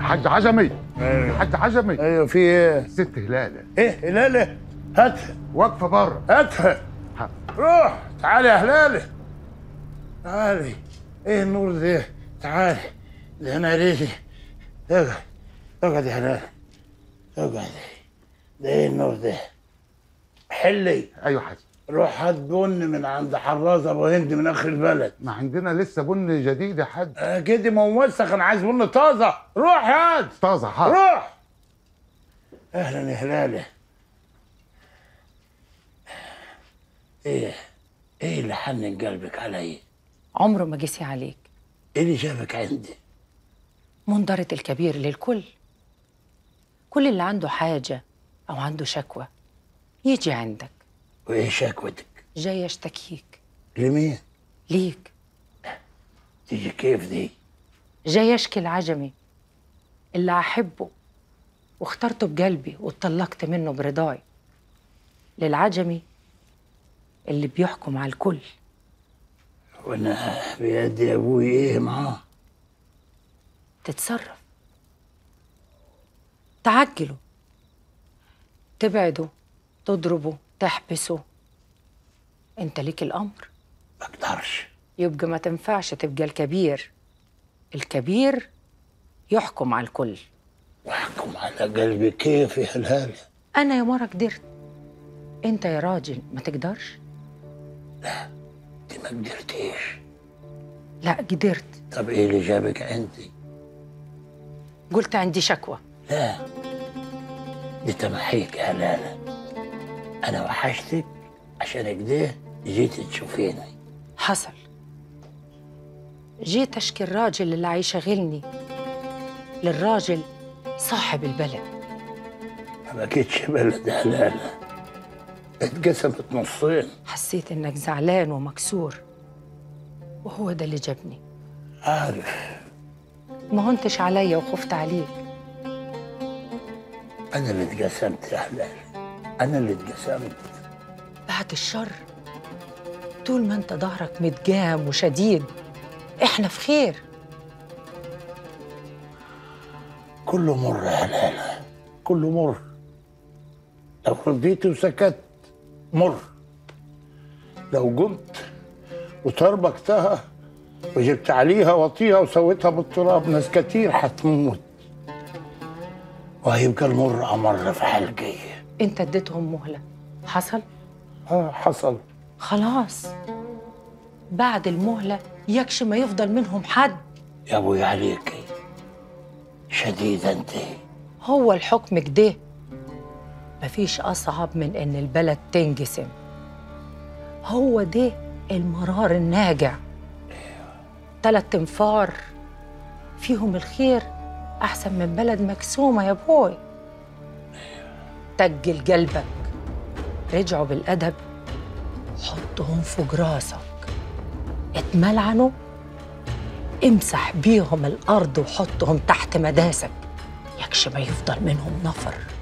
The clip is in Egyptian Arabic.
حاج عجمي ايوه حاج عجمي ايوه في ايه؟ ست هلاله ايه هلاله؟ هاتها واقفه بره هاتها ها. روح تعالي يا هلاله تعالي ايه النور ده؟ تعالي ده انا ليلي اقعد اقعد يا هلاله اقعد ده ايه النور ده؟ حلي ايوه حاج روح هات بن من عند حراز ابو هند من اخر البلد ما عندنا لسه بن جديد يا حاج آه كده ما هو موسخ انا عايز بن طازه روح هات طازه حاضر روح اهلا يا هلاله ايه ايه اللي حنن قلبك علي عمره ما جسي عليك ايه اللي جابك عندي منظرة الكبير للكل كل اللي عنده حاجة أو عنده شكوى يجي عندك وايه شكوتك جاي أشتكيك لمين ليك تيجي كيف دي جاي أشكي العجمي اللي أحبه واخترته بقلبي واتطلقت منه برضاي للعجمي اللي بيحكم على الكل وانا بيدي ابوي ايه معاه تتصرف تعجله تبعده تضربه تحبسه انت ليك الامر ما اقدرش يبقى ما تنفعش تبقى الكبير الكبير يحكم على الكل واحكم على قلبي كيف يا هلال انا يا مرة قدرت انت يا راجل ما تقدرش انت ما قدرتيش لا قدرت طب ايه اللي جابك عندي قلت عندي شكوى لا دي تمحيك يا هلالة انا وحشتك عشان كده جيت تشوفيني حصل جيت اشكي الراجل اللي هيشغلني للراجل صاحب البلد ما بكيتش بلد هلالة اتقسمت نصين حسيت انك زعلان ومكسور وهو ده اللي جابني عارف ما هنتش عليا وخفت عليك انا اللي اتقسمت يا هلال انا اللي اتقسمت بعد الشر طول ما انت ظهرك متجام وشديد احنا في خير كله مر يا هلالة كله مر لو رضيت وسكت مر لو قمت وتربكتها وجبت عليها وطيها وسويتها بالتراب ناس كتير حتموت وهيبقى المر أمر في حلقي انت اديتهم مهلة حصل اه حصل خلاص بعد المهلة يكش ما يفضل منهم حد يا ابوي عليكي شديدة انت هو الحكم كده مفيش أصعب من إن البلد تنقسم هو ده المرار الناجع تلات انفار فيهم الخير أحسن من بلد مكسومة يا بوي تجل قلبك رجعوا بالأدب حطهم فوق راسك اتملعنوا امسح بيهم الأرض وحطهم تحت مداسك يكش ما يفضل منهم نفر